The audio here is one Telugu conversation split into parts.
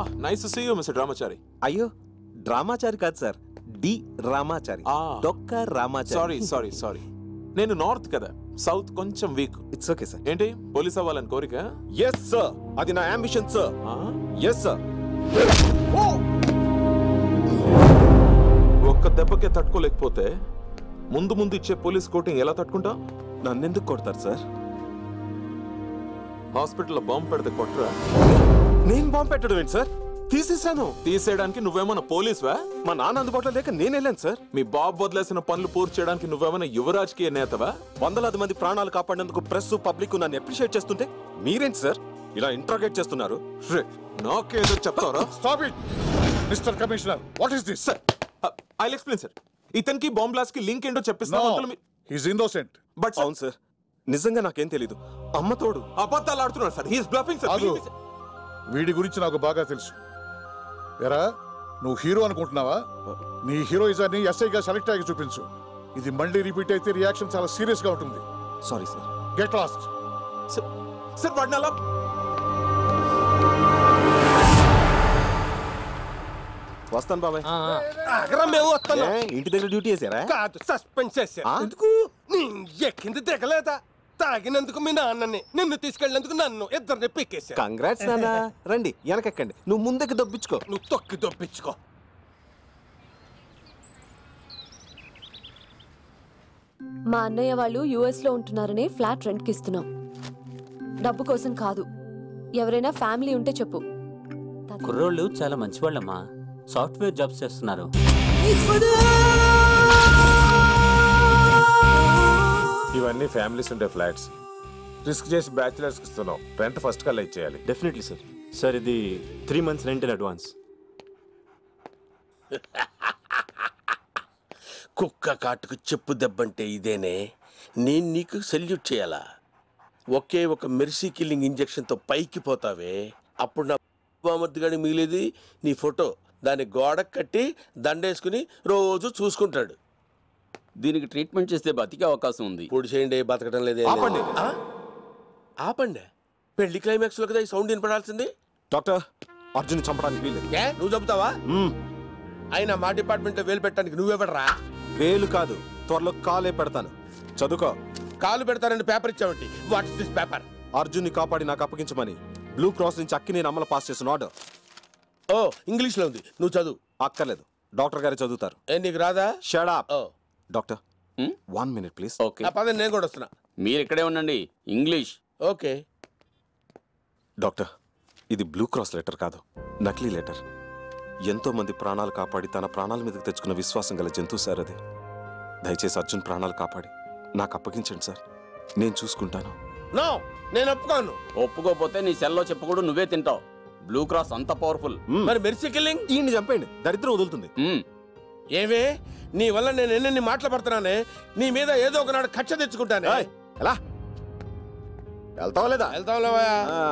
Nice see you mister Ramachari అయ్యో డ్రామాచారి కాదు సార్ డి రామాచారి ఆ. డొక్క రామాచారి సారీ సారీ సారీ నేను నార్త్ కదా సౌత్ కొంచెం వీక్ ఇట్స్ ఓకే సార్ ఏంటి పోలీస్ అవ్వాలని కోరిక ఎస్ సార్ అది నా అంబిషన్ సార్ ఆ? ఎస్ సార్ ఒక్క దెబ్బకే తట్టుకోలేకపోతే ముందు ముందు ఇచ్చే పోలీస్ కోటింగ్ ఎలా తట్టుకుంటా నన్నెందుకు కొడతారు సార్ హాస్పిటల్లో బాంబు పెడితే కొట్టరా నేను బాంబు పెట్టడం ఏంటి సార్ తీసేసాను తీసేయడానికి నువ్వేమన్నా పోలీస్వా మా నాన్న అందుబాటులో లేక నేను వెళ్ళాను సార్ మీ బాబు వదిలేసిన పనులు పూర్తి చేయడానికి నువ్వేమైనా యువరాజకీయ నేతవా వందలాది మంది ప్రాణాలు కాపాడేందుకు ప్రెస్ పబ్లిక్ నన్ను అప్రిషియేట్ చేస్తుంటే మీరేంటి సార్ ఇలా ఇంట్రాగేట్ చేస్తున్నారు రే, నాకేదో చెప్తావరా stop it mister commissioner what is this sir I explain sir ఇతనికి బాంబ్ బ్లాస్ట్ కి లింక్ ఏంటో నో చెప్పిస్తాను హీస్ ఇన్నోసెంట్ బట్ అవును సార్ నిజంగా నాకేం తెలీదు అమ్మ తోడు అబద్ధాలు ఆడుతున్నాడు సార్ హీస్ బ్లఫింగ్ సార్ ఆగు. వీడి గురించి నాకు బాగా తెలుసు ఎరా నువ్వు హీరో అనుకుంటున్నావా నీ హీరోయిజాన్ని ఎస్ఐగా సెలెక్ట్ అయ్యి చూపించు ఇది మళ్ళీ రిపీట్ అయితే రియాక్షన్ చాలా సీరియస్ గా ఉంటుంది sorry sir get lost sir వాడిని అలా వస్తాను బాబాయ్ అగరం మేము వస్తాను ఏ, ఇంటి దగ్గర డ్యూటీ చేశారా కాదు సస్పెండ్ చేశారు ఆ? ఎందుకు నీ ఎక్కింది దిగలేదా తాగినందుకు మీ నాన్నని నిన్ను తీసుకెళ్ళినందుకు నన్ను ఇద్దరిని పిక్కేశారు కంగ్రాట్స్ నాన్న రండి వెనకెక్కండి నువ్వు ముందుకు దొబ్బించుకో నువ్వు తొక్కి దొప్పించుకో మా అన్నయ్య వాళ్ళు యుఎస్ లో ఉంటున్నారనే ఫ్లాట్ రెంట్కి ఇస్తున్నాం డబ్బు కోసం కాదు ఎవరైనా ఫ్యామిలీ ఉంటే చెప్పు కుర్రోళ్ళు చాలా మంచివాళ్ళమ్మా సాఫ్ట్వేర్ జాబ్స్ చేస్తున్నారు ఇవన్నీ ఫ్యామిలీస్ ఉండే ఫ్లాట్స్ రిస్క్ చేసి బ్యాచిలర్స్ ఇస్తున్నాం రెంట్ ఫస్ట్ కల్లా ఇచ్చేయాలి డెఫినెట్లీ సార్ సార్ ఇది three months rent in advance కుక్క కాటుకు చెప్పు దెబ్బంటే ఇదేనే నేను నీకు సెల్యూట్ చేయాలా ఒకే ఒక మెర్సీ కిల్లింగ్ ఇంజెక్షన్తో పైకి పోతావే అప్పుడు నా బామర్దిగాడి మిగిలేది నీ ఫోటో దాన్ని గోడకు కట్టి దండేసుకుని రోజు చూసుకుంటాడు దీనికి ట్రీట్మెంట్ చేస్తే బతికే అవకాశం ఉంది పొడి చేయండి బతకడం లేదే ఆపండి. ఆ? ఆపండి పెళ్లి క్లైమాక్స్ లో కదా ఈ సౌండ్ వినపడాల్సింది డాక్టర్ అర్జున్ చంపడానికి వీలేదు ఏ నువ్వు చెబుతావా మ్మ్. అయినా మా డిపార్ట్మెంట్ వేలు పెట్టడానికి నువ్వెవడరా వేలు కాదు త్వరలో కాలే పెడతాను చదువుకో కాలు పెడతానని పేపర్ ఇచ్చావంటి వాట్ ఇస్ దిస్ పేపర్ అర్జున్ని కాపాడి నాకు అప్పగించమని బ్లూ క్రాస్ నుంచి అక్కి నేను అమలు పాస్ చేసిన ఆర్డర్ ఓ ఇంగ్లీష్ లో ఉంది నువ్వు చదువు అక్కర్లేదు డాక్టర్ గారే చదువుతారు ఏ నీకు రాదా షడా oh doctor Hmm? One minute please okay నా పదని నేను కూడా వస్తున్నా మీరు ఇక్కడే ఉండండి ఇంగ్లీష్ ఓకే డాక్టర్ ఇది బ్లూ క్రాస్ లెటర్ కాదు నకిలీ లెటర్ ఎంతో మంది ప్రాణాలు కాపాడి తన ప్రాణాల మీదకి తెచ్చుకున్న విశ్వాసం గల జంతువు సార్ అది దయచేసి అర్జున్ ప్రాణాలు కాపాడి నాకు అప్పగించండి సార్ నేను చూసుకుంటాను నో నేను ఒప్పుకోను ఒప్పుకోపోతే నీ సెల్లో చెప్పకూడదు నువ్వే తింటావు బ్లూ క్రాస్ అంత పవర్ఫుల్ మ్మ్. మరి మెర్సీ కిల్లింగ్ ఈయన్ని చంపేయండి దరిద్రం వదులుతుంది ఏవే నీ వల్ల నేను ఎన్నెన్ని మాటలు పడుతున్నానే నీ మీద ఏదో ఒకనాడు కక్ష తెచ్చుకుంటానే ఏయ్, ఎలా వెళ్తావా లేదా వెళ్తాం లేవయ్యా ఆ.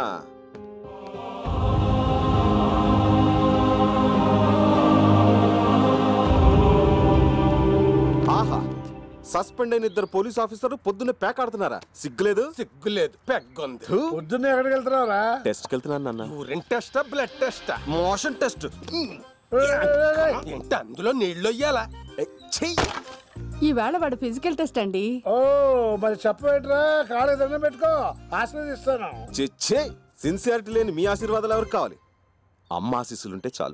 ఆహా సస్పెండ్ అయిన ఇద్దరు పోలీస్ ఆఫీసర్లు పొద్దున్నే పేకాడుతున్నారా సిగ్గులేదు సిగ్గులేదు పెగ్గుంది పొద్దున్నే ఎక్కడికి వెళ్తున్నావురా టెస్ట్కి వెళ్తున్నాను నాన్న యూరిన్ టెస్టా బ్లడ్ టెస్టా మోషన్ టెస్ట్ ఏంటి అందులో నీళ్ళు అయ్యాలా ఈవేళ వాడు ఫిజికల్ టెస్ట్ అండి ఓ మరి చెప్పేట్రా కాళ్ళు దండం పెట్టుకో ఆశీర్వదిస్తాను చిచ్చే సిన్సియారిటీ లేని మీ ఆశీర్వాదాలు ఎవరికి కావాలి అమ్మ ఆశీస్సులుంటే చాలు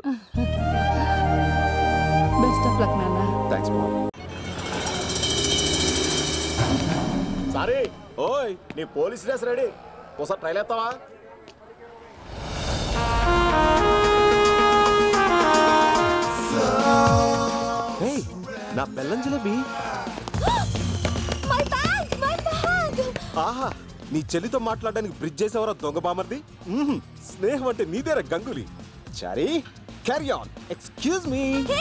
బెస్ట్ ఆఫ్ లక్ నాన్న థ్యాంక్స్ సారీ ఓయ్ నీ పోలీస్ డ్రెస్ రెడీ ఒకసారి ట్రైల్ ఎత్తావా ఏయ్, నా బెల్లం జిలేబీ ఆహా నీ చెల్లితో మాట్లాడడానికి బ్రిడ్జ్ చేసేవరా దొంగ బామర్ది మ్మ్, స్నేహం అంటే నీదేరా Ganguly Chari carry on excuse me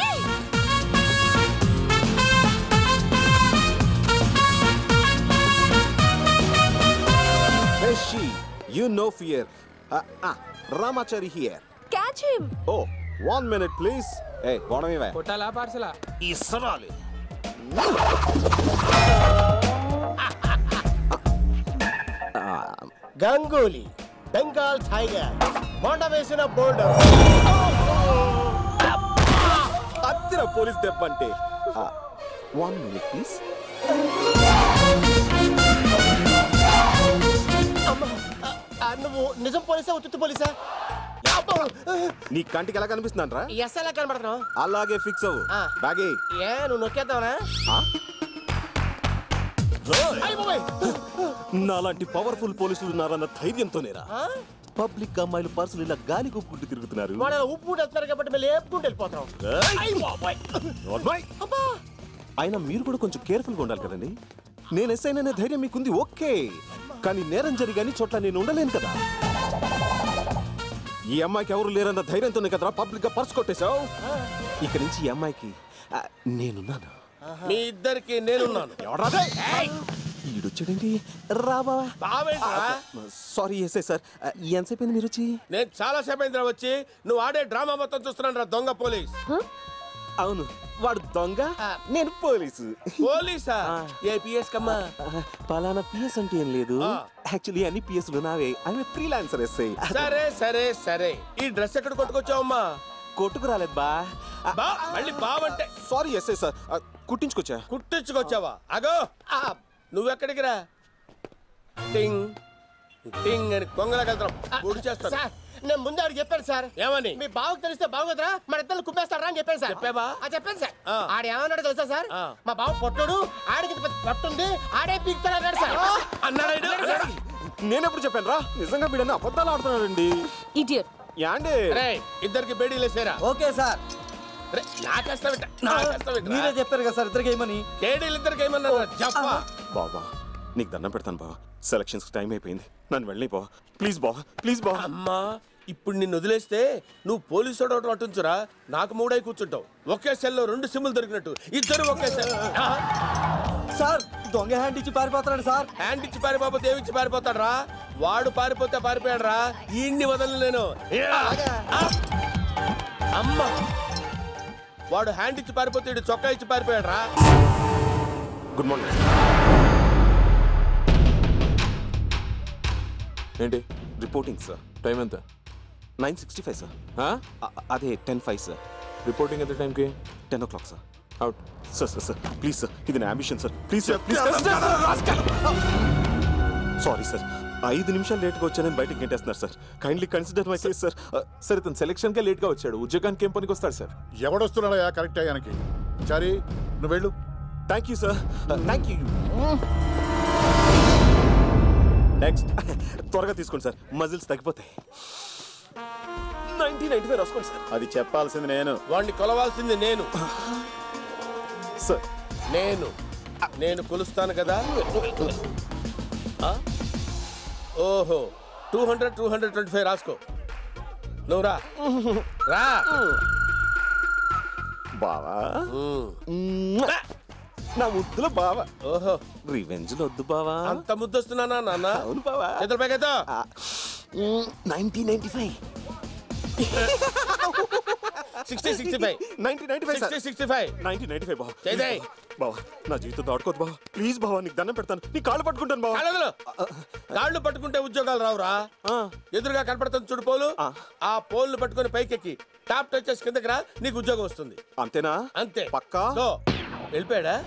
She, you no fear. Uh, ah, Ramachari here. Catch him Oh, one minute, please. Hey, గోడం ఇవే కొట్టాలా పార్సలా ఇసరాలి గంగూలీ బెంగాల్ టైగర్ బోండ వేసిన బోల్డర్ అత్తిర పోలీస్ దెబ్బ అంటే వన్ మినిట్ ప్లీజ్ నువ్వు నిజం పోలీసా ఉత్తుత్తు పోలీసా అబ్బో! నీ కంటికి ఎలా కనిపిస్తుందంట్రా ఎస్ ఎలా కనబడుతున్నావు అలాగే ఫిక్స్ అవ్వు ఆ. బాగే ఏ నువ్వు నొక్కేద్దావనా నాలాంటి పవర్ఫుల్ పోలీసులు ఉన్నారన్న ధైర్యంతోనేరా పబ్లిక్ అమ్మాయిలు పర్సులు ఇలా గాలి కొప్పుకుంటూ తిరుగుతున్నారు వాడు అలా ఉప్పు వెళ్తున్నారు కాబట్టి మేము లేపుకుంటూ వెళ్ళిపోతాం అయ్ బాబోయ్. నోర్మై. అయినా మీరు కూడా కొంచెం కేర్ఫుల్గా ఉండాలి కదండి నేను ఎస్ అయిన ధైర్యం మీకుంది ఓకే కానీ నేరం జరిగాని చోట్ల నేను ఉండలేను కదా ఈ అమ్మాయికి ఎవరు లేరన్న ధైర్యంతోనే కదరా పబ్లిక్ గా పర్స్ కొట్టేశావు ఇక నుంచి ఈ అమ్మాయికి ఆ, నేనున్నాను మీ ఇద్దరికి నేనున్నాను ఎవరాదే ఈడొచ్చాడండి రాబా బావేంట్రా సారీ ఎస్ఐ సార్ ఆ, ఎంతసేపు అయింది మీరు వచ్చి నేను చాలా సేపు అయిందిరా వచ్చి నువ్వు ఆడే డ్రామా మొత్తం చూస్తున్నాను రా దొంగ పోలీస్ అవును వాడు దొంగ నేను పోలీసు పోలీసా ఏ పిఎస్ కమ్మా ఆ, పలానా పిఎస్ అంటే ఏం లేదు ఆ. యాక్చువల్లీ అన్ని పిఎస్లు నావే అవి ఫ్రీలాన్సర్ ఎస్ఐ సరే సరే సరే ఈ డ్రెస్ ఎక్కడ కొట్టుకొచ్చావమ్మా కొట్టుకు రాలేదు బా బా మళ్ళీ బావంటే సారీ ఎస్ఐ సార్ ఆ, కుట్టించుకొచ్చా కుట్టించుకొచ్చావా అగో నువ్వెక్కడికి రా టింగ్ టింగ్ అని కొంగలకెళ్తాం పొడి చేస్తాను సార్ నేను ముందే ఆడికి చెప్పాను సార్ ఏమని మీ బావకు తెలిస్తే బాగోదురా మన ఇద్దరు కుమ్మేస్తారా అని చెప్పాను సార్ చెప్పావా? ఆ, చెప్పాను సార్ ఆ. ఆడు ఏమన్నాడు తెలుసా సార్ ఆ. మా బావ పొట్టడు ఆడికి ఇంత పెద్ద పట్టుంది ఆడే పీకుతాడు అన్నాడు సార్ అన్నాడా ఈడు? నేనెప్పుడు చెప్పాను రా నిజంగా వీడని అబద్ధాలు ఆడుతున్నాడండి ఇడియట్ యాండే రేయ్ ఇద్దరికి బేడీలేసేరా ఓకే సార్ రే నాకేస్తావిట నాకేస్తావిట మీరే చెప్పారు కదా సార్ ఇద్దరికి ఏమని కేడీలు ఇద్దరికి ఏమన్నా జఫా బాబా నీకు దండం పెడతాను బావా సెలక్షన్స్ టైం అయిపోయింది నన్ను వెళ్ళి బావా ప్లీజ్ బావా ప్లీజ్ బావా అమ్మా ఇప్పుడు నిన్ను వదిలేస్తే నువ్వు పోలీసు ఒకటి పట్టుంచురా నాకు మూడై కూర్చుంటావు ఒకే సెల్లో రెండు సిమ్ములు దొరికినట్టు ఇద్దరు ఒకే సెల్ ఆ, సార్ దొంగ హ్యాండ్ ఇచ్చి పారిపోతున్నాడు సార్ హ్యాండ్ ఇచ్చి పారిపోతే ఏమిచ్చి పారిపోతాడు రా వాడు పారిపోతే పారిపోయాడు రా ఈయన్ని వదలను నేను ఆ! అమ్మా వాడు హ్యాండ్ ఇచ్చి పారిపోతే ఈడు చొక్కా ఇచ్చి పారిపోయాడు రా గుడ్ మార్నింగ్ ఏంటి రిపోర్టింగ్ సార్ టైం ఎంత నైన్ సిక్స్టీ ఫైవ్ సార్ ఆ? అదే టెన్ ఫైవ్ సార్ రిపోర్టింగ్ ఎంత టైంకి ten o'clock sir out sir sir sir please sir ఇది నా ambition sir please sir please sorry sir ఐదు నిమిషాలు లేట్గా వచ్చానని బయటకు గంటేస్తున్నారు సార్ kindly consider my case sir సరే తను సెలక్షన్కే లేట్గా వచ్చాడు ఉద్యోగానికి ఏం పనికి వస్తాడు సార్ ఎవడొస్తున్నాడయా కరెక్ట్ అయ్యానికి చారీ నువ్వు వెళ్ళు thank you sir thank you next త్వరగా తీసుకోండి సార్ మజిల్స్ తగ్గిపోతాయి నైన్టీన్ నైన్టీ ఫైవ్ రాసుకోండి సార్ అది చెప్పాల్సింది నేను వాడిని కొలవాల్సింది నేను సార్ నేను నేను కొలుస్తాను కదా ఆ? ఓహో two hundred two hundred twenty five రాసుకో నువ్వు రా రా బావా ఉమ్. నా ముద్దులో బావా ఓహో రివెంజ్ వద్దు బావా అంత ముద్దొస్తున్నానా నాన్న అవును బావా చేతుల పైకైతే nineteen ninety five sixty sixty five nineteen ninety five sixty sixty five nineteen ninety five బావా చేదేయ్. బావా నా జీవితం దాడుకోదు బావా ప్లీజ్ బావా నీకు దండం పెడతాను నీ కాళ్ళు పట్టుకుంటాను బావా కాళ్ళు కాళ్ళు పట్టుకుంటే ఉద్యోగాలు రావురా ఆ. ఎదురుగా కనపడుతుంది చూడు పోలు ఆ. ఆ పోల్ని పట్టుకొని పైకెక్కి టాప్ టచ్ చేసి కిందకి రా నీకు ఉద్యోగం వస్తుంది అంతేనా అంతే పక్కా దో. వెళ్ళిపోయాడా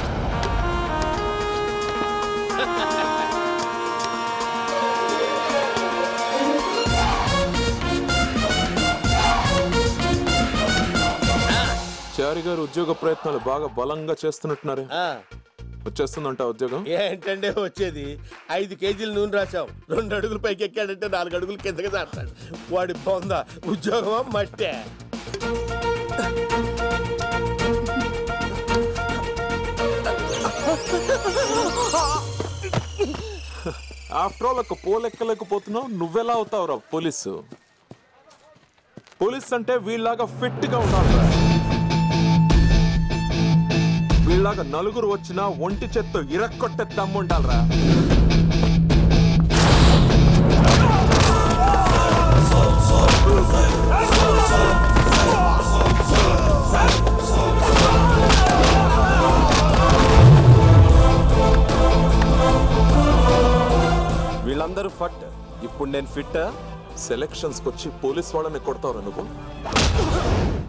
చారి గారు ఉద్యోగ ప్రయత్నాలు బాగా బలంగా చేస్తున్నట్టున్నారు ఆ, వచ్చేస్తుందంట ఉద్యోగం ఏంటంటే వచ్చేది ఐదు కేజీలు నూనె రాసాం రెండు అడుగులు పైకి ఎక్కాడంటే నాలుగు అడుగులు కిందకి దాటాడు వాడి పొంద ఉద్యోగమా మట్టే ఆఫ్టర్ ఆల్ ఒక పోలెక్కలేకపోతున్నావు నువ్వెలా అవుతావురా పోలీసు పోలీస్ అంటే వీళ్ళలాగా ఫిట్ గా ఉండాలి వీళ్ళలాగా నలుగురు వచ్చినా ఒంటి చేత్తో ఇరక్కొట్టే దమ్ముండాలరా వీళ్ళందరూ ఫట్ ఇప్పుడు నేను ఫిట్ సెలక్షన్స్కి వచ్చి పోలీస్ వాళ్ళని కొడతావురా నువ్వు